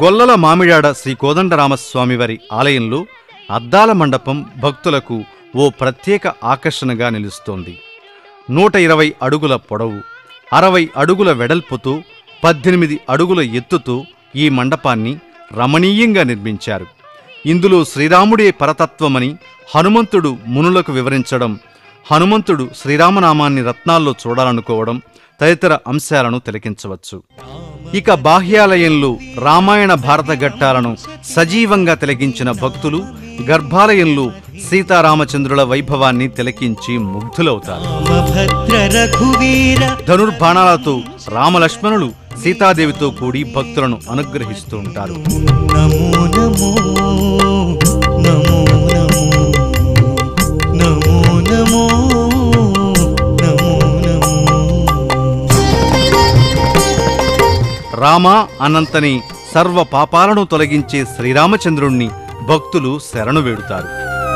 గొల్లల మామిడాడ శ్రీ కోదండరామస్వామివారి ఆలయంలో అద్దాల మండపం భక్తులకు ఓ ప్రత్యేక ఆకర్షణగా నిలుస్తోంది నూట ఇరవై అడుగుల పొడవు అరవై అడుగుల వెడల్పుతో పద్దెనిమిది అడుగుల ఎత్తుతో ఈ మండపాన్ని రమణీయంగా నిర్మించారు ఇందులో శ్రీరాముడే పరతత్వమని హనుమంతుడు మునులకు వివరించడం హనుమంతుడు శ్రీరామనామాన్ని రత్నాల్లో చూడాలనుకోవడం తదితర అంశాలను తిలకించవచ్చు ఇక బాహ్యాలయంలో రామాయణ భారత ఘట్టాలను సజీవంగా తిలకించిన భక్తులు గర్భాలయంలో సీతారామచంద్రుల వైభవాన్ని తిలకించి ముగ్ధులవుతారు రామభద్ర రఘువీర ధనుర్బాణాలతో రామలక్ష్మణులు సీతాదేవితో కూడి భక్తులను అనుగ్రహిస్తూ ఉంటారు నమో నమో నమో నమో నమో నమో నమో నమో రామ అనంతని సర్వ పాపాలను తొలగించే శ్రీరామచంద్రుణ్ణి భక్తులు శరణు వేడుతారు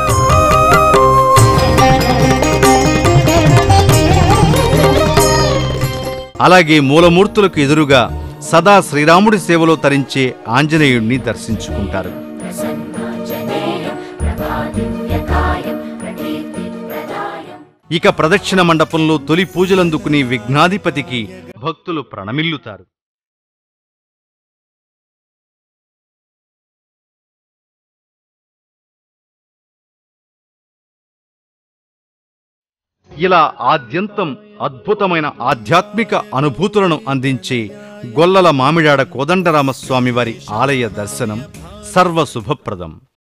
అలాగే మూలమూర్తులకు ఎదురుగా సదా శ్రీరాముడి సేవలో తరించే ఆంజనేయుణ్ణి దర్శించుకుంటారు ఇక ప్రదక్షిణ మండపంలో తొలి పూజలందుకునే విఘ్నాధిపతికి భక్తులు ప్రణమిల్లుతారు ఇలా ఆద్యంతం అద్భుతమైన ఆధ్యాత్మిక అనుభూతులను అందించే గొల్లల మామిడాడ కోదండరామస్వామి వారి ఆలయ దర్శనం సర్వశుభప్రదం